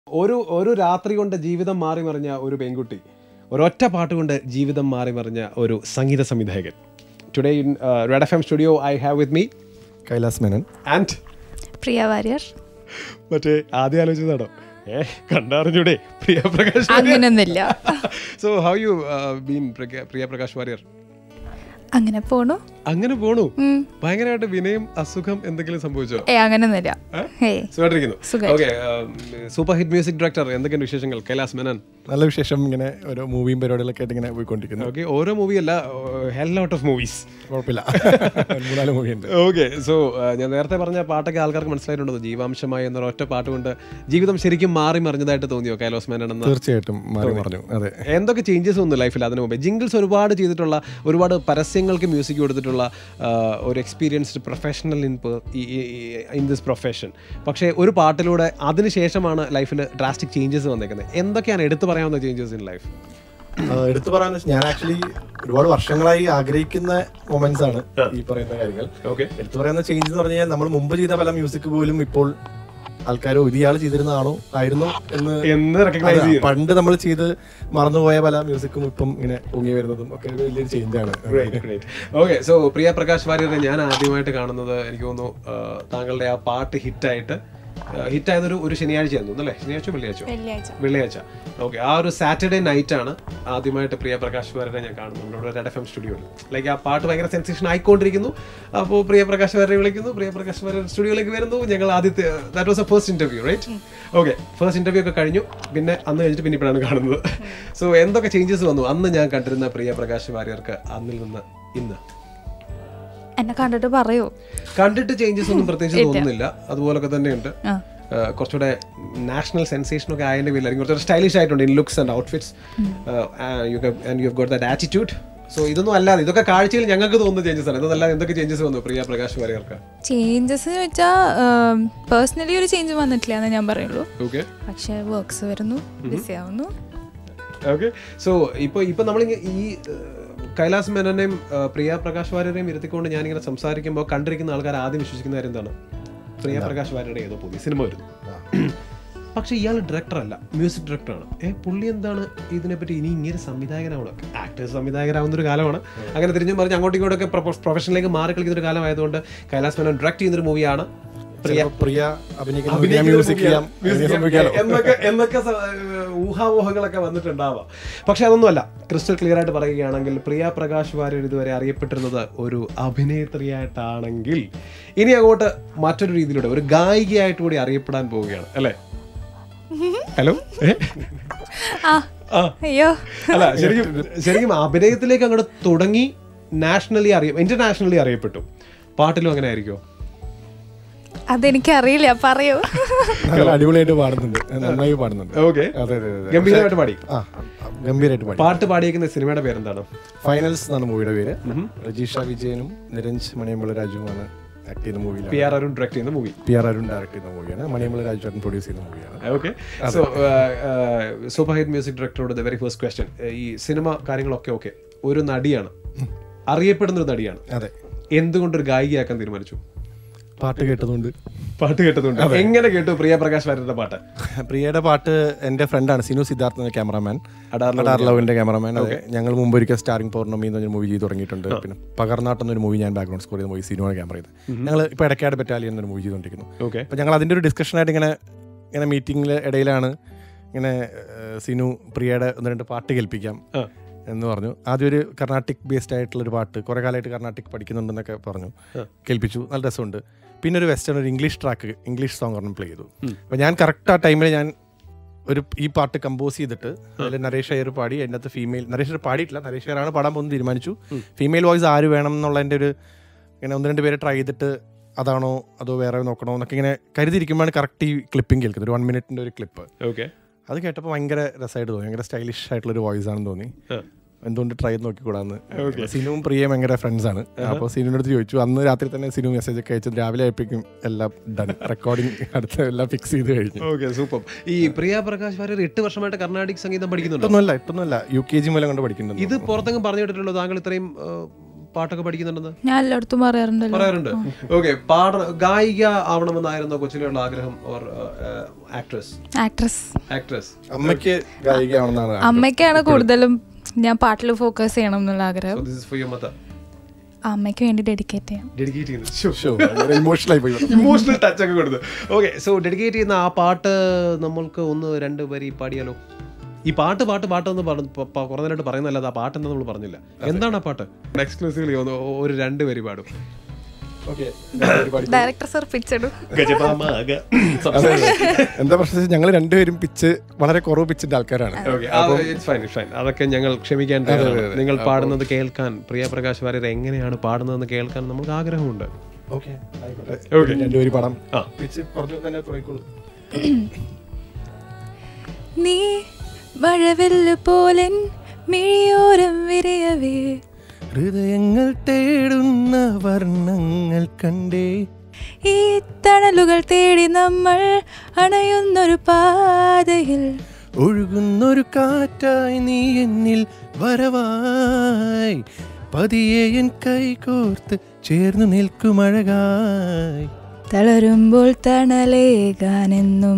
ഒരു ഒരു രാത്രി കൊണ്ട് ജീവിതം മാറി മറിഞ്ഞ ഒരു പെൺകുട്ടി ഒരൊറ്റ പാട്ട് കൊണ്ട് ജീവിതം മാറി മറിഞ്ഞ ഒരു സംഗീത സംവിധായകൻ today in Red F M studio I have with me Kailas Menon and Priya Varrier മറ്റേ ആദ്യം ആലോചിച്ചതാണോ ഏ കണ്ടറിഞ്ഞൂടെ പ്രിയ പ്രകാശ് അങ്ങനൊന്നുമില്ല so how you been Priya Prakash Varrier അങ്ങനെ പോണു അങ്ങനെ പോണു ഉം. ഭയങ്കരമായിട്ട് വിനയം അസുഖം എന്തെങ്കിലും സംഭവിച്ചോ ഏ അങ്ങനൊന്നുമില്ല ഏയ് സുഖമായിട്ടിരിക്കുന്നു സുഖായിട്ട്. Okay super hit music director എന്തൊക്കെയാണ് വിശേഷങ്ങൾ കൈലാസ് മേനൻ നല്ല വിശേഷം ഇങ്ങനെ ഓരോ മൂവിയും പരിപാടികളൊക്കെ ആയിട്ട് ഇങ്ങനെ പോയിക്കൊണ്ടിരിക്കുന്നു ഓക്കെ ഓരോ മൂവി അല്ല ഹെൽ ഔട്ട് ഓഫ് മൂവീസ് കുഴപ്പമില്ല ഒരു മൂന്നാല് മൂവി ഉണ്ട് ഓക്കെ സോ ഞാൻ നേരത്തെ പറഞ്ഞ പാട്ടൊക്കെ ആൾക്കാർക്ക് മനസ്സിലായിട്ടുണ്ടോ ജീവാംശമായി എന്ന ഒറ്റ പാട്ട് കൊണ്ട് ജീവിതം ശരിക്കും മാറി മറിഞ്ഞതായിട്ട് തോന്നിയോ കൈലോസ് മേനൻ എന്ന തീർച്ചയായിട്ടും മാറി പറഞ്ഞു അതെ എന്തൊക്കെ ചേഞ്ചസ് വന്നു ലൈഫിൽ അതിന് മുമ്പേ ജിംഗിൾസ് ഒരുപാട് ചെയ്തിട്ടുള്ള ഒരുപാട് പരസ്യങ്ങൾക്ക് മ്യൂസിക് കൊടുത്തിട്ടുള്ള ആ, ഒരു experienced professional in in this profession പക്ഷേ ഒരു പാട്ടിലൂടെ അതിന് ശേഷമാണ് ലൈഫിൽ ഡ്രാസ്റ്റിക് ചേഞ്ചസ് വന്നേക്കുന്നത് എന്തൊക്കെയാണ് എടുത്തു പറയാവുന്ന ചേഞ്ചസ് ഇൻ ലൈഫ് ആഹ് എടുത്തു പറയാന്ന് വെച്ചാൽ ഞാൻ ആക്ച്വലി ഒരുപാട് വർഷങ്ങളായി ആഗ്രഹിക്കുന്ന മൊമെന്റ്സ് ആണ് ഈ പറയുന്ന കാര്യങ്ങൾ ഓക്കെ എടുത്തു പറയുന്ന ചേഞ്ച് എന്ന് പറഞ്ഞു കഴിഞ്ഞാൽ നമ്മൾ മുമ്പ് ചെയ്ത പല മ്യൂസിക് പോലും ഇപ്പോൾ ആൾക്കാർ ഇയാൾ ചെയ്തിരുന്നതാണോ ആയിരുന്നു എന്ന് എന്ന് റെക്കഗ്നൈസ് അതെ, ചെയ്യുന്നു പണ്ട് നമ്മൾ ചെയ്ത് മറന്നുപോയ പല മ്യൂസിക്കും ഇപ്പം ഇങ്ങനെ പൊങ്ങി വരുന്നതും ഒക്കെ ഒരു വലിയൊരു ചേഞ്ച് ആണ് ഓക്കെ സോ പ്രിയ പ്രകാശ് വാര്യരെ ഞാൻ ആദ്യമായിട്ട് കാണുന്നത് എനിക്ക് തോന്നുന്നു ആ, താങ്കളുടെ ആ പാട്ട് ഹിറ്റായിട്ട് ഹിറ്റായതൊരു ഒരു ശനിയാഴ്ച തോന്നുന്നു അല്ലേ ശനിയാഴ്ച വെള്ളിയാഴ്ച വെള്ളിയാഴ്ച വെള്ളിയാഴ്ച ഓക്കെ ആ ഒരു സാറ്റർഡേ നൈറ്റ് ആണ് ആദ്യമായിട്ട് പ്രിയ പ്രകാശ് വാര്യരെ ഞാൻ കാണുന്നത് നമ്മുടെ റെഡ് എഫ് എം സ്റ്റുഡിയോയിൽ ലൈക്ക് ആ പാട്ട് ഭയങ്കര സെൻസേഷൻ ആയിക്കൊണ്ടിരിക്കുന്നു അപ്പോൾ പ്രിയ പ്രകാശ് വാര്യരെ വിളിക്കുന്നു പ്രിയ പ്രകാശ് വാര്യർ സ്റ്റുഡിയോയിലേക്ക് വരുന്നു ഞങ്ങൾ ആദ്യത്തെ that was a first interview right okay first interview ഒക്കെ കഴിഞ്ഞു പിന്നെ അന്ന് കഴിഞ്ഞിട്ട് പിന്നെ ഇപ്പോഴാണ് കാണുന്നത് സോ എന്തൊക്കെ ചേഞ്ചസ് വന്നു അന്ന് ഞാൻ കണ്ടിരുന്ന പ്രിയ പ്രകാശ് വാര്യർക്ക് അന്നിൽ നിന്ന് ഇന്ന് എന്നെ കണ്ടിട്ട് പറയൂ കണ്ടിട്ട് ചേഞ്ചസ് ഒന്നും പ്രത്യേകിച്ച് തോന്നുന്നില്ല അതുപോലൊക്കെ തന്നെയുണ്ട് ആ ആ, കുറച്ചുകൂടെ നാഷണൽ സെൻസേഷൻ ഒക്കെ ആയതിന്റെ പേരിൽ കുറച്ചുകൂടെ സ്റ്റൈലിഷ് ആയിട്ടുണ്ട് in looks and outfits you got that attitude so ഇതൊന്നും അല്ലാതെ ഇതൊക്കെ കാഴ്ചയിൽ ഞങ്ങൾക്ക് തോന്നുന്ന ചേഞ്ചസ് ആണ് ഇതൊന്നല്ലാതെ എന്തൊക്കെ ചേഞ്ചസ് വന്നു പ്രിയ പ്രകാശ് വാര്യർക്ക് ചേഞ്ചസ് എന്ന് വെച്ചാൽ പേഴ്സണലി ഒരു ചേഞ്ച് വന്നിട്ടില്ല എന്ന് ഞാൻ പറയുള്ളൂ ഓക്കെ പക്ഷെ വർക്ക്സ് വരുന്നു ബിസി ആവുന്നു ഓക്കെ സോ ഇപ്പോൾ ഇപ്പോൾ നമ്മൾ ഈ ആ, കൈലാസ് മേനനെയും ആ, പ്രിയ പ്രകാശ് വാര്യരെയും ഇരുത്തിക്കൊണ്ട് ഞാനിങ്ങനെ സംസാരിക്കുമ്പോൾ കണ്ടിരിക്കുന്ന ആൾക്കാർ ആദ്യം വിശ്വസിക്കുന്ന കാര്യം എന്താണ് പ്രിയ പ്രകാശ് വാര്യരുടെ ഏതോ പുതിയ സിനിമ വരുന്നു പക്ഷെ ഇയാൾ ഡയറക്ടർ അല്ല മ്യൂസിക് ഡയറക്ടറാണ് ഏ പുള്ളി എന്താണ് ഇതിനെപ്പറ്റി ഇനി ഇങ്ങനെ സംവിധായകനാവണം ആക്ടേഴ്സ് സംവിധായകരാവുന്ന ഒരു കാലമാണ് അങ്ങനെ തിരിഞ്ഞും പറഞ്ഞ് അങ്ങോട്ടും ഇങ്ങോട്ടൊക്കെ പ്രൊഫഷനിലേക്ക് മാറി കളിക്കുന്ന ഒരു കാലമായതുകൊണ്ട് കൈലാസ് മേനോൻ ഡയറക്ട് ചെയ്യുന്ന ഒരു മൂവിയാണ് പ്രിയ ചിലപ്പോ പ്രിയ അഭിനയിക്കുന്ന അഭിനയിക്കുന്ന മ്യൂസിക് ചെയ്യാം music അങ്ങനെ ചെയ്യാം. സംഭവിക്കാലോ. എന്നൊക്കെ എന്നൊക്കെ സ- ഏഹ് ഊഹാപോഹങ്ങളൊക്കെ വന്നിട്ടുണ്ടാവാം പക്ഷെ അതൊന്നുമല്ല ക്രിസ്റ്റൽ ക്ലിയർ ആയിട്ട് പറയുകയാണെങ്കിൽ പ്രിയ പ്രകാശ് വാര്യർ ഇതുവരെ അറിയപ്പെട്ടിരുന്നത് ഒരു അഭിനേത്രിയായിട്ടാണെങ്കിൽ ഇനി അങ്ങോട്ട് മറ്റൊരു രീതിയിലൂടെ ഒരു ഗായികയായിട്ട് കൂടി അറിയപ്പെടാൻ പോവുകയാണ് അല്ലേ ഹലോ ഏ? ആ ആ അയ്യോ അല്ല ശരിക്കും ശരിക്കും അഭിനയത്തിലേക്ക് അങ്ങോട്ട് തുടങ്ങി നാഷണലി അറിയ ഇന്റർനാഷണലി അറിയപ്പെട്ടു പാട്ടിലും അങ്ങനെ ആയിരിക്കുമോ അതെനിക്ക് അറിയില്ല പറയൂ നല്ല അടിപൊളിയായിട്ട് പാടുന്നുണ്ട് നന്നായി പാടുന്നുണ്ട് ഓക്കെ അതെ അതെ അതെ ഗംഭീരമായിട്ട് പാടി ആ ഗംഭീരമായിട്ട് പാടി പാട്ട് പാടിയേക്കുന്ന സിനിമയുടെ പേരെന്താണ് ഫൈനൽസ് എന്നാണ് മൂവിയുടെ പേര് രജീഷ വിജയനും നിരഞ്ജ് മണിയമ്പള രാജുവുമാണ് ആക്ട് ചെയ്യുന്ന മൂവിയിലാണ് പി ആർ അരുൺ ഡയറക്ട് ചെയ്യുന്ന movie P R Arun direct ചെയ്യുന്ന മൂവിയാണ് മണിയമ്പള രാജു ചേട്ടൻ പ്രൊഡ്യൂസ് ചെയ്യുന്ന മൂവിയാണ് okay so super hit music ഡയറക്ടറോട് ദ വെരി ഫസ്റ്റ് ക്വസ്റ്റ്യൻ ഈ സിനിമ കാര്യങ്ങളൊക്കെ ഓക്കെ ഒരു നടിയാണ് അറിയപ്പെടുന്ന ഒരു നടിയാണ് അതെ എന്തുകൊണ്ടൊരു ഗായികയാക്കാൻ തീരുമാനിച്ചു പാട്ട് കേട്ടതുകൊണ്ട് പാട്ട് കേട്ടതുകൊണ്ട് എങ്ങനെ കേട്ടു പ്രിയ പ്രകാശ് വാര്യരുടെ പാട്ട് പ്രിയയുടെ പാട്ട് എന്റെ ഫ്രണ്ടാണ് സിനു സിദ്ധാർത്ഥ എന്ന ക്യാമറാമാൻ അടാർ അടാർ ലവിന്റെ ക്യാമറാമാൻ അതെ ഞങ്ങൾ മുമ്പ് ഒരിക്കൽ സ്റ്റാറിംഗ് പൗർണമി എന്ന് പറഞ്ഞ മൂവി ചെയ്ത് തുടങ്ങിയിട്ടുണ്ട് പിന്നെ പകർനാട്ട് എന്നൊരു മൂവി ഞാൻ ബാക്ക്ഗ്രൗണ്ട് സ്കോർ ചെയ്ത മൂവി സിനുവാണ് ക്യാമറ ചെയ്ത് ഞങ്ങൾ ഇപ്പോൾ ഇടയ്ക്കാട് ബറ്റാലിയൻ എന്നൊരു മൂവി ചെയ്തുകൊണ്ടിരിക്കുന്നു ഓക്കെ അപ്പോൾ ഞങ്ങൾ അതിൻ്റെ ഒരു ഡിസ്കഷനായിട്ട് ഇങ്ങനെ ഇങ്ങനെ മീറ്റിംഗിൽ ഇടയിലാണ് ഇങ്ങനെ ഏഹ്, സിനു പ്രിയയുടെ ഒന്ന് രണ്ട് പാട്ട് കേൾപ്പിക്കാം ആ. എന്ന് പറഞ്ഞു ആദ്യം ഒരു കർണാട്ടിക് ബേസ്ഡ് ആയിട്ടുള്ള ഒരു പാട്ട് കുറേ കാലമായിട്ട് കർണാട്ടിക് പഠിക്കുന്നുണ്ടെന്നൊക്കെ പറഞ്ഞു ആ. കേൾപ്പിച്ചു നല്ല രസമുണ്ട് പിന്നെ ഒരു വെസ്റ്റേൺ ഒരു ഇംഗ്ലീഷ് ട്രാക്ക് ഇംഗ്ലീഷ് സോങ് ഒരെണ്ണം പ്ലേ ചെയ്തു അപ്പോൾ ഞാൻ കറക്റ്റ് ആ ടൈമിൽ ഞാൻ ഒരു ഈ പാട്ട് കമ്പോസ് ചെയ്തിട്ട് അതിൽ നരേഷ് അയ്യർ പാടി അതിൻ്റെ അകത്ത് ഫീമെയിൽ നരേഷ് അയ്യർ പാടിയിട്ടില്ല നരേഷ് അയ്യറാണ് പാടാൻ പോകുന്നത് തീരുമാനിച്ചു ഫീമെയിൽ വോയിസ് ആര് വേണം എന്നുള്ളതിൻ്റെ ഒരു ഇങ്ങനെ ഒന്ന് രണ്ട് പേര് ട്രൈ ചെയ്തിട്ട് അതാണോ അതോ വേറെ നോക്കണോ എന്നൊക്കെ ഇങ്ങനെ കരുതിയിരിക്കുമ്പോഴാണ് കറക്റ്റ് ഈ ക്ലിപ്പിംഗ് കേൾക്കുന്നത് ഒരു വൺ മിനിറ്റിൻ്റെ ഒരു ക്ലിപ്പ് ഓക്കെ അത് കേട്ടപ്പോൾ ഭയങ്കര രസമായിട്ട് തോന്നി ഭയങ്കര സ്റ്റൈലിഷ് ആയിട്ടുള്ള ഒരു വോയിസ് ആണെന്ന് തോന്നി എന്തുകൊണ്ട് ട്രൈ ചെയ്ത് നോക്കിക്കൂടാന്ന് സിനുവും പ്രിയയും ഭയങ്കര ഫ്രണ്ട്സ് ആണ് അപ്പോൾ സിനുവിൻ്റെ അടുത്ത് ചോദിച്ചു അന്ന് രാത്രി തന്നെ സിനു മെസ്സേജ് ഒക്കെ അയച്ചത് രാവിലെ ആയപ്പോഴേക്കും എല്ലാം ഡൺ റെക്കോർഡിംഗ് അടുത്ത എല്ലാം ഫിക്സ് ചെയ്ത് കഴിഞ്ഞു ഓക്കെ സൂപ്പർ ഈ പ്രിയ പ്രകാശ് വാര്യർ എട്ട് വർഷമായിട്ട് കർണാടിക് സംഗീതം പഠിക്കുന്നുണ്ടോ ഇതൊന്നുമല്ല ഇതൊന്നുമല്ല യു കെ ജി മുതലം കൊണ്ട് പഠിക്കുന്നുണ്ട് ഇത് പുറത്തെങ്കിലും പറഞ്ഞു കേട്ടിട്ടുള്ളൂ താങ്കൾ ഇത്രയും ആ, പാട്ടൊക്കെ പഠിക്കുന്നുണ്ടെന്ന് ഞാൻ എല്ലായിടത്തും പറയാറുണ്ടല്ലോ പറയാറുണ്ട് ഓക്കെ പാട ഗായിക ആവണമെന്നായിരുന്നോ കൊച്ചിലുള്ള ആഗ്രഹം ഓർ ആക്ട്രസ് ആക്ട്രസ് ആക്ട്രസ് അമ്മയ്ക്ക് ഗായികയാണെന്നാണ് അമ്മയ്ക്കാണ് കൂടുതലും ഞാൻ പാട്ടിൽ ഫോക്കസ് ചെയ്യണം എന്നുള്ള ആഗ്രഹം this is for your mother അമ്മയ്ക്ക് വേണ്ടി ഡെഡിക്കേറ്റ് ചെയ്യാം ഡെഡിക്കേറ്റ് ചെയ്യുന്നത് ഇമോഷണൽ ആയി പോയി ഇമോഷണൽ ടച്ച് ഒക്കെ കൊടുത്ത് ഓക്കെ സോ ഡെഡിക്കേറ്റ് ചെയ്യുന്ന ആ പാട്ട് നമ്മൾക്ക് ഒന്ന് രണ്ട് വരി പാടിയാലോ ഈ പാട്ട് പാട്ട് പാട്ടെന്ന് പറഞ്ഞു കുറേ നേരമായിട്ട് പറയുന്നല്ലാതെ ആ പാട്ട് എന്താ നമ്മൾ പറഞ്ഞില്ല എന്താണ് ആ പാട്ട് എക്സ്ക്ലൂസീവ്ലി ഒന്ന് ഒരു രണ്ട് വരി പാടും ഓക്കെ ഡയറക്ടർ സർ പിച്ചിടും എന്താ പ്രശ്നം ഞങ്ങൾ രണ്ടുപേരും പിച്ച് വളരെ കുറവ് പിച്ചിന്റെ ആൾക്കാരാണ് ഇറ്റ്സ് ഫൈൻ ഇറ്റ്സ് ഫൈൻ അതൊക്കെ ഞങ്ങൾ ക്ഷമിക്കാൻ തയ്യാറാണ്. നിങ്ങൾ പാടുന്നത് കേൾക്കാൻ പ്രിയ പ്രകാശ് വാര്യർ എങ്ങനെയാണ് പാടുന്നതെന്ന് കേൾക്കാൻ നമുക്ക് ആഗ്രഹമുണ്ട് ഓക്കെ Okay. രണ്ടുപേരും പാടാം ആ. പിച്ച് പറഞ്ഞു തന്നെ തുടങ്ങിക്കോളൂ നീ മഴവില്ല് പോലൻ മിഴിയോരം വിരിയവേ ഹൃദയങ്ങൾ തേടുന്ന വർണ്ണങ്ങൾ കണ്ടേ ഈ തണലുകൾ തേടി നമ്മൾ അണയുന്നൊരു പാതയിൽ ഒഴുകുന്നൊരു കാറ്റായി നീ എന്നിൽ വരവായി പതിയെ എൻ കൈ കോർത്ത് ചേർന്നു നിൽക്കുമഴകായി തളരുമ്പോൾ തണലേകാനെന്നും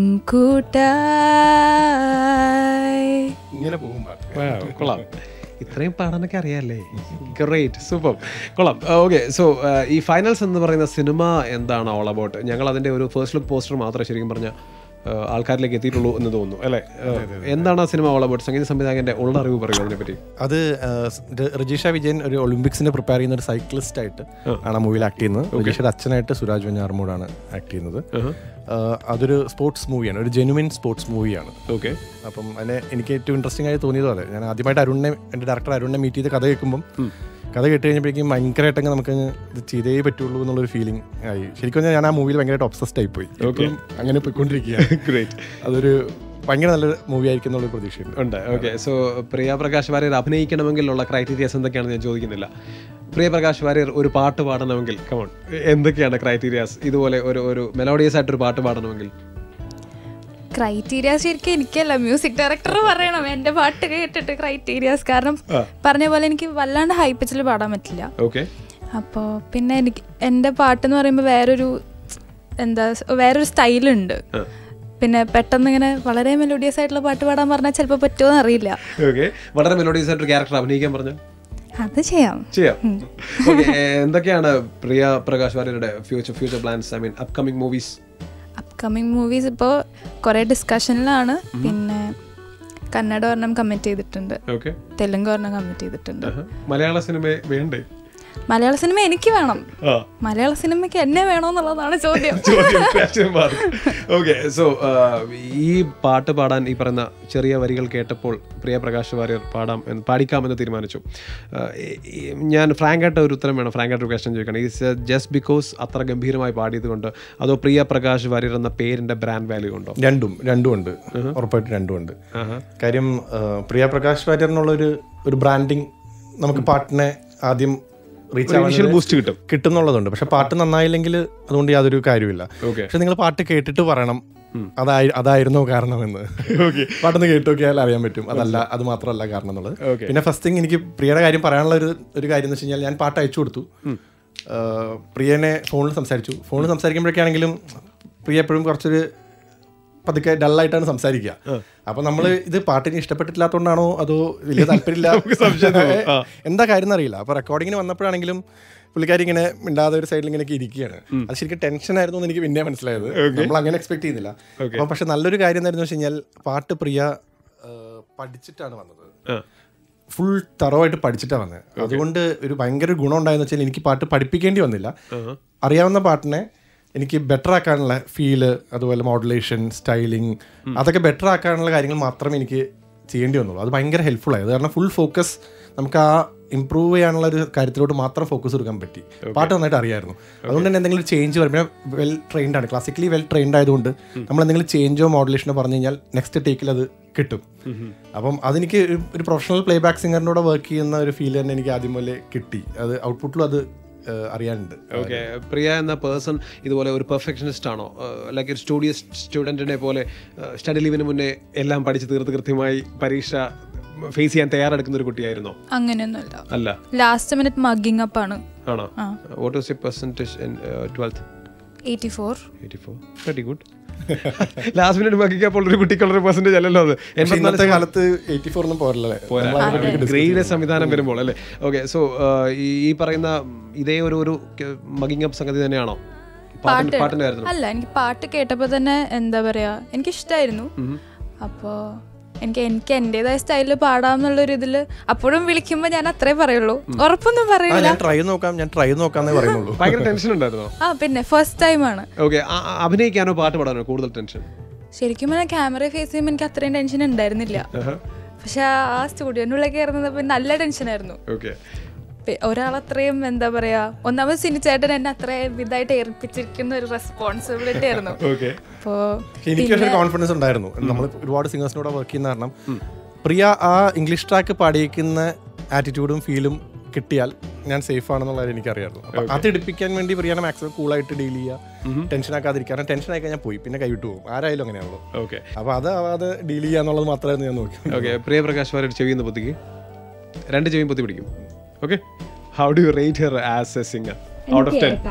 കൂട്ടായി ഇങ്ങനെ പോകും കൊള്ളാം ഇത്രയും പാടാനൊക്കെ അറിയാല്ലേ ഗ്രേറ്റ് സൂപ്പർ കൊള്ളാം ഓക്കെ സോ ഈ ഫൈനൽസ് എന്ന് പറയുന്ന സിനിമ എന്താണ് ഓൾ അബൌട്ട് ഞങ്ങൾ അതിന്റെ ഒരു ഫസ്റ്റ് ലുക്ക് പോസ്റ്റർ മാത്രമേ ശരിക്കും പറഞ്ഞ ആൾക്കാരിലേക്ക് എത്തിയിട്ടുള്ളൂ എന്ന് തോന്നുന്നു അല്ലേ ഏഹ്, എന്താണ് ആ സിനിമ ഓൾ അബൌട്ട് സംഗീത സംവിധായകന്റെ ഉള്ള അറിവ് പറയൂ അതിനെപ്പറ്റി അത് ആ, സ് ര- രജീഷ വിജയൻ ഒരു ഒളിമ്പിക്സിന് പ്രിപ്പയർ ചെയ്യുന്ന ഒരു സൈക്ലിസ്റ്റ് ആയിട്ട് ആണ് ആ മൂവിയിൽ ആക്ട് ചെയ്യുന്നത് രജീഷയുടെ അച്ഛനായിട്ട് സുരാജ് വെഞ്ഞാറമൂടാണ് ആക്ട് ചെയ്യുന്നത് ആ, അതൊരു സ്പോർട്സ് മൂവിയാണ് ഒരു ജെനുവിൻ സ്പോർട്സ് മൂവിയാണ് ഓക്കെ അപ്പം അതിനെ എനിക്ക് ഏറ്റവും ഇൻട്രസ്റ്റിംഗ് ആയി തോന്നിയത് പോലെ ഞാൻ ആദ്യമായിട്ട് അരുണിനെ എൻ്റെ ഡയറക്ടർ അരുണിനെ മീറ്റ് ചെയ്ത് കഥ കേൾക്കുമ്പം കഥ കേട്ട് കഴിഞ്ഞപ്പോഴേക്കും ഭയങ്കരമായിട്ടങ്ങ് നമുക്ക് ഇത് ചെയ്തേ പറ്റുള്ളൂ എന്നുള്ളൊരു ഫീലിംഗ് ആയി ശരിക്കും പറഞ്ഞാൽ ഞാൻ ആ മൂവിയിൽ ഭയങ്കരമായിട്ട് ഒബ്സസ്ഡ് ആയി പോയി ഇപ്പോഴും അങ്ങനെ പോയിക്കൊണ്ടിരിക്കുകയാണ് ഗ്രേറ്റ് അതൊരു ഭയങ്കര നല്ലൊരു മൂവി ആയിരിക്കും എന്നുള്ള പ്രതീക്ഷയുണ്ട് ഉണ്ട് ഓക്കെ സോ പ്രിയ പ്രകാശ് വാര്യർ അഭിനയിക്കണമെങ്കിലുള്ള ക്രൈറ്റീരിയാസ് എന്തൊക്കെയാണെന്ന് ഞാൻ ചോദിക്കുന്നില്ല പ്രിയ പ്രകാശ് വാര്യർ ഒരു പാട്ട് പാടണമെങ്കിൽ കമോൺ എന്തൊക്കെയാണ് ക്രൈറ്റീരിയാസ് ഇതുപോലെ ഒരു ഒരു മെലോഡിയസ് ആയിട്ടൊരു പാട്ട് പാടണമെങ്കിൽ ക്രൈറ്റീരിയാസ് ശരിക്കും എനിക്കല്ല മ്യൂസിക് ഡയറക്ടർ പറയണം എൻ്റെ പാട്ട് കേട്ടിട്ട് ക്രൈറ്റീരിയാസ് കാരണം പറഞ്ഞ പോലെ എനിക്ക് വല്ലാണ്ട് ഹൈ പിച്ചിൽ പാടാൻ പറ്റില്ല ഓക്കെ അപ്പോൾ പിന്നെ എനിക്ക് എൻ്റെ പാട്ടെന്ന് പറയുമ്പോൾ വേറൊരു എന്താ സ് വേറൊരു സ്റ്റൈലുണ്ട് പിന്നെ പെട്ടെന്ന് ഇങ്ങനെ വളരെ മെലോഡിയസ് ആയിട്ടുള്ള പാട്ട് പാടാൻ പറഞ്ഞാൽ ചിലപ്പോൾ പറ്റുമോ അറിയില്ല ഓക്കെ വളരെ മെലോഡിയസ് ആയിട്ടൊരു ക്യാരക്ടർ അഭിനയിക്കാൻ പറഞ്ഞു അത് ചെയ്യാം ചെയ്യാം ഓക്കെ എന്തൊക്കെയാണ് പ്രിയ പ്രകാശ് വാര്യരുടെ future future plans I mean upcoming movies upcoming movies ഇപ്പോൾ കുറേ ഡിസ്കഷനിലാണ് പിന്നെ കന്നഡ ഒരെണ്ണം കമ്മിറ്റ് ചെയ്തിട്ടുണ്ട് ഓക്കെ തെലുങ്ക് ഒരെണ്ണം കമ്മിറ്റ് ചെയ്തിട്ടുണ്ട് മലയാള സിനിമ വേണ്ടേ മലയാള സിനിമ എനിക്ക് വേണം ആ മലയാള സിനിമയ്ക്ക് എന്നെ വേണോ എന്നുള്ളതാണ് ചോദ്യം ഓക്കെ സോ ഈ പാട്ട് പാടാൻ ഈ പറയുന്ന ചെറിയ വരികൾ കേട്ടപ്പോൾ പ്രിയ പ്രകാശ് വാര്യർ പാടാം എന്ന് പാടിക്കാമെന്ന് തീരുമാനിച്ചു ആ, ഈ- ഈ- ഞാൻ ഫ്രാങ്ക് ആയിട്ട് ഒരു ഉത്തരം വേണം ഫ്രാങ്ക് ആയിട്ട് ഒരു ക്വസ്റ്റൻ ചോദിക്കണം ഈസ് ജസ്റ്റ് ബിക്കോസ് അത്ര ഗംഭീരമായി പാടിയത് കൊണ്ട് അതോ പ്രിയ പ്രകാശ് വാര്യർ എന്ന പേരിന്റെ ബ്രാൻഡ് വാല്യൂ ഉണ്ടോ രണ്ടും രണ്ടും ഉണ്ട് ഉറപ്പായിട്ട് രണ്ടും ഉണ്ട് കാര്യം ആ, പ്രിയ പ്രകാശ് വാര്യർ എന്നുള്ള ഒരു ഒരു ബ്രാൻഡിങ് നമുക്ക് പാട്ടിനെ ആദ്യം റീച്ച് ഇനിഷ്യൽ ബൂസ്റ്റ് കിട്ടും കിട്ടുന്നുള്ളതുണ്ട് പക്ഷെ പാട്ട് നന്നായില്ലെങ്കിൽ അതുകൊണ്ട് യാതൊരു കാര്യമില്ല Okay. പക്ഷെ നിങ്ങൾ പാട്ട് കേട്ടിട്ട് പറയണം അതായി അതായിരുന്നോ കാരണമെന്ന് പാട്ടൊന്ന് കേട്ട് നോക്കിയാൽ അറിയാൻ പറ്റും അതല്ല അത് മാത്രമല്ല കാരണം എന്നുള്ളത് Okay. പിന്നെ ഫസ്റ്റ് തിങ് എനിക്ക് പ്രിയയുടെ കാര്യം പറയാനുള്ള ഒരു ഒരു കാര്യം എന്ന് വെച്ച് കഴിഞ്ഞാൽ ഞാൻ പാട്ട് അയച്ചു കൊടുത്തു ആ, പ്രിയനെ ഫോണിൽ സംസാരിച്ചു ഫോണിൽ സംസാരിക്കുമ്പോഴൊക്കെയാണെങ്കിലും പ്രിയ എപ്പോഴും കുറച്ചൊരു പതുക്കെ ഡള്ളായിട്ടാണ് സംസാരിക്കുക അപ്പൊ നമ്മൾ ഇത് പാട്ടിന് ഇഷ്ടപ്പെട്ടിട്ടില്ലാത്തതുകൊണ്ടാണോ അതോ വലിയ താല്പര്യമില്ല എന്താ കാര്യം എന്നറിയില്ല അപ്പൊ റെക്കോർഡിങ്ങിന് വന്നപ്പോഴാണെങ്കിലും പുള്ളിക്കാരി ഇങ്ങനെ മിണ്ടാതെ ഒരു സൈഡിൽ ഇങ്ങനെ ഇരിക്കുകയാണ് അത് ശരിക്കും ടെൻഷൻ ആയിരുന്നു എന്ന് എനിക്ക് പിന്നെ മനസ്സിലായത് നമ്മൾ അങ്ങനെ എക്സ്പെക്ട് ചെയ്യുന്നില്ല അപ്പൊ പക്ഷെ നല്ലൊരു കാര്യം എന്തായിരുന്നു വെച്ച് കഴിഞ്ഞാൽ പാട്ട് പ്രിയ ആ, പഠിച്ചിട്ടാണ് വന്നത് ആ. ഫുൾ തറവായിട്ട് പഠിച്ചിട്ടാണ് വന്നത് അതുകൊണ്ട് ഒരു ഭയങ്കര ഗുണം ഉണ്ടായെന്ന് വെച്ചാൽ എനിക്ക് പാട്ട് പഠിപ്പിക്കേണ്ടി വന്നില്ല അറിയാവുന്ന പാട്ടിനെ എനിക്ക് ബെറ്റർ ആക്കാനുള്ള ഫീല് അതുപോലെ മോഡുലേഷൻ സ്റ്റൈലിംഗ് അതൊക്കെ ബെറ്റർ ആക്കാനുള്ള കാര്യങ്ങൾ മാത്രമേ എനിക്ക് ചെയ്യേണ്ടി വന്നുള്ളൂ അത് ഭയങ്കര ഹെൽപ്ഫുൾ ആയി അത് കാരണം ഫുൾ ഫോക്കസ് നമുക്ക് ആ ഇമ്പ്രൂവ് ചെയ്യാനുള്ള ഒരു കാര്യത്തിലോട്ട് മാത്രം ഫോക്കസ് കൊടുക്കാൻ പറ്റി പാട്ട് നന്നായിട്ട് അറിയായിരുന്നു അതുകൊണ്ട് തന്നെ എന്തെങ്കിലും ചേഞ്ച് വരുമ്പോൾ വെൽ ട്രെയിൻഡ് ആണ് ക്ലാസിക്കലി വെൽ ട്രെയിൻഡ് ആയതുകൊണ്ട് നമ്മൾ എന്തെങ്കിലും ചേഞ്ചോ മോഡുലേഷനോ പറഞ്ഞു കഴിഞ്ഞാൽ നെക്സ്റ്റ് ടേക്കിൽ അത് കിട്ടും അപ്പം അതെനിക്ക് ഒരു- ഒരു പ്രൊഫഷണൽ പ്ലേ ബാക്ക് സിംഗറിൻ്റെ കൂടെ വർക്ക് ചെയ്യുന്ന ഒരു ഫീൽ തന്നെ എനിക്ക് ആദ്യം പോലെ കിട്ടി അത് ഔട്ട്പുട്ടിലും അത് ഏഹ്, അറിയാനുണ്ട് ഓക്കെ പ്രിയ എന്ന പേഴ്സൺ ഇതുപോലെ ഒരു പെർഫെക്ഷനിസ്റ്റ് ആണോ ലൈക്ക് ഒരു സ്റ്റുഡിയോ സ്റ്റുഡൻറ്റിനെ പോലെ സ്റ്റഡി ലീവിന് മുന്നേ എല്ലാം പഠിച്ച് തീർത്ത് കൃത്യമായി പരീക്ഷ ഫേസ് ചെയ്യാൻ തയ്യാറെടുക്കുന്ന ഒരു കുട്ടിയായിരുന്നോ അങ്ങനെയൊന്നുമില്ല അല്ല ലാസ്റ്റ് മിനിറ്റ് മഗ്ഗിങ് അപ്പ് ആണ് ആണോ what was you percentage in twelfth eighty four eighty four very good last minute ബാക്കിക്കപ്പോൾ ഒരു കുട്ടിക്കുള്ള പെർസെൻറ്റേജ് അല്ലല്ലോ അത് പക്ഷേ ഇന്നത്തെ കാലത്ത് എയ്റ്റി ഫോർ ഒന്നും പോരല്ലേ ഗ്രേഡ് സംവിധാനം വരുമ്പോൾ അല്ലേ ഓക്കെ സോ ഈ പറയുന്ന ഇതേ ഒരു ഒരു മഗിങ് അപ്പ് സംഗതി തന്നെയാണോ പാട്ടിന്റെ പാട്ട് പാട്ടിന്റെ കാര്യത്തിൽ അല്ല എനിക്ക് പാട്ട് കേട്ടപ്പോൾ തന്നെ എന്താ പറയാ എനിക്ക് ഇഷ്ടമായിരുന്നു അപ്പോൾ എനിക്ക് എനിക്ക് എൻ്റെതായ സ്റ്റൈലിൽ പാടാമെന്നുള്ളൊരു ഇതിൽ അപ്പോഴും വിളിക്കുമ്പോൾ ഞാൻ അത്രേ പറയുള്ളൂ ഉറപ്പൊന്നും ആ പറയില്ല ഞാൻ ട്രൈ നോക്കാം ഞാൻ ട്രൈ നോക്കാന്നേ പറയുന്നുള്ളൂ ഭയങ്കര ടെൻഷൻ ഉണ്ടായിരുന്നോ ആ പിന്നെ ഫസ്റ്റ് ടൈമാണ് ഓക്കെ അഭിനയിക്കാനോ പാട്ട് പാടാനോ കൂടുതൽ ടെൻഷൻ ശരിക്കും പറഞ്ഞാൽ ക്യാമറ ഫേസ് ചെയ്യുമ്പോൾ എനിക്ക് അത്രയും ടെൻഷൻ ഉണ്ടായിരുന്നില്ല പക്ഷെ ആ സ്റ്റുഡിയോൻ്റെ ഉള്ളിൽ കയറുന്നത് നല്ല ടെൻഷനായിരുന്നു ഓക്കെ പി- ഒരാളത്രയും എന്താ പറയാ ഒന്നാമത് സിനിച്ചേട്ടൻ എന്നെ അത്രയും ഇതായിട്ട് ഏൽപ്പിച്ചിരിക്കുന്ന ഒരു റെസ്പോൺസിബിലിറ്റി ആയിരുന്നു ഓക്കെ അപ്പോ എനിക്ക് പക്ഷേ കോൺഫിഡൻസ് ഉണ്ടായിരുന്നു നമ്മൾ ഒരുപാട് സിംഗേഴ്സിനോട് വർക്ക് ചെയ്യുന്ന കാരണം പ്രിയ ആ ഇംഗ്ലീഷ് ട്രാക്ക് പാടിയേക്കുന്ന ആറ്റിറ്റ്യൂഡും ഫീലും കിട്ടിയാൽ ഞാൻ സേഫ് ആണെന്നുള്ളത് എനിക്കറിയായിരുന്നു അപ്പൊ അത് എടുപ്പിക്കാൻ വേണ്ടി പ്രിയാനെ മാക്സിമം കൂളായിട്ട് ഡീൽ ചെയ്യുക ടെൻഷൻ ആക്കാതിരിക്കാൻ ടെൻഷൻ ആയി കഴിഞ്ഞാൽ പോയി പിന്നെ കൈവിട്ട് പോകും ആരായാലും അങ്ങനെയാണല്ലോ ഓക്കെ അപ്പൊ അത് അത് ഡീൽ ചെയ്യുക എന്നുള്ളത് മാത്രമായിരുന്നു ഞാൻ നോക്കി ഓക്കെ പ്രിയപ്രകാശ് വാര്യർ ചെവിന്ന് പൊത്തിക്ക് രണ്ട് ചെവിയും പൊത്തി പിടിക്കും okay how do you rate her as a singer out of ten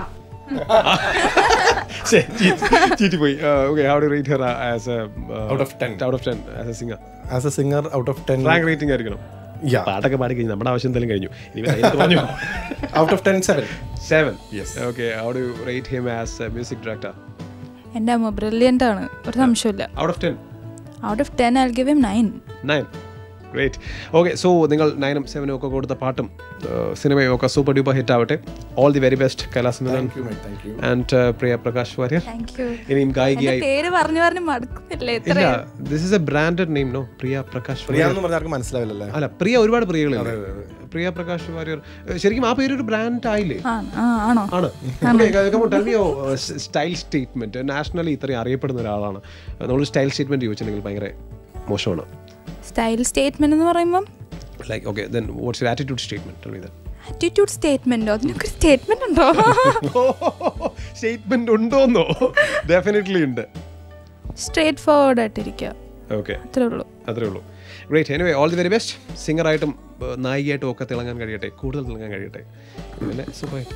ചീറ്റി പോയി okay how do rate her as a Out of 10. Out of ten as a singer as a singer out of ten rank rating ആയിരിക്കണം yeah പാട്ടൊക്കെ പാടി കഴിഞ്ഞു നമ്മുടെ ആവശ്യം എന്തായാലും കഴിഞ്ഞു ഇനി നേരത്തെ പറഞ്ഞു out of ten seven seven Yes. Okay how do rate him as A music director എൻ്റെ അമ്മ ബ്രില്യൻ്റ് ആണ് ഒരു സംശയമില്ല out of ten out of ten I give M nine nine great okay so നിങ്ങൾ നയനും സെവനും ഒക്കെ കൊടുത്ത പാട്ടും ഏഹ്, സിനിമയും ഒക്കെ സൂപ്പർ ഡ്യൂപ്പർ ഹിറ്റ് ആവട്ടെ all the very best Kailas Menon thank you and Priya Prakash Warrier thank you ഇനിയും എന്റെ ഗായികയായി പേര് പറഞ്ഞു പറഞ്ഞു മടുക്കുന്നില്ലേ ഇത്ര ഇല്ല this is a branded name no Priya Prakash Priya Varrier എന്ന് പറഞ്ഞാൽ ആർക്കും മനസ്സിലാവില്ലല്ലേ അല്ല പ്രിയ ഒരുപാട് പ്രിയകളുണ്ട് പ്രിയ പ്രകാശ് വാര്യർ ഏഹ്, ശരിക്കും ആ പേര് ഒരു ബ്രാൻഡ് ആയില്ലേ ആ ആ, ആണോ ആണ് സ്റ്റൈൽ സ്റ്റേറ്റ്മെന്റ് നാഷണലി ഇത്രയും അറിയപ്പെടുന്ന ഒരാളാണ് നമ്മൾ സ്റ്റൈൽ സ്റ്റേറ്റ്മെന്റ് ചോദിച്ചിട്ടുണ്ടെങ്കിൽ ഭയങ്കര മോശമാണ് സ്റ്റൈൽ സ്റ്റേറ്റ്മെന്റ് എന്ന് പറയുമ്പം like okay then what's attitude statement attitude സ്റ്റേറ്റ്മെന്റോ അതിനൊക്കെ ഒരു സ്റ്റേറ്റ്മെന്റ് ഉണ്ടോ സ്റ്റേറ്റ്മെന്റ് ഉണ്ടോന്നോ ഡെഫിനറ്റ്ലി ഉണ്ട് സ്ട്രേറ്റ് ഫോർവേഡ് ആയിട്ടിരിക്കുക ഓക്കെ അത്രേ ഉള്ളൂ അത്രേ ഉള്ളൂ great anyway all the very best സിംഗറായിട്ടും നായികയായിട്ടും ഒക്കെ തിളങ്ങാൻ കഴിയട്ടെ കൂടുതൽ തിളങ്ങാൻ കഴിയട്ടെ പിന്നെ സൂപ്പർ ഹിറ്റ്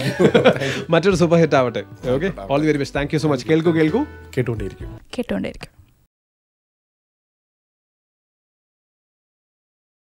അറിയാമല്ലോ മറ്റൊരു സൂപ്പർ ഹിറ്റ് ആവട്ടെ okay all the very best thank you so much കേൾക്കൂ കേൾക്കൂ കേട്ടുകൊണ്ടേയിരിക്കും കേട്ടോണ്ടിരിക്കും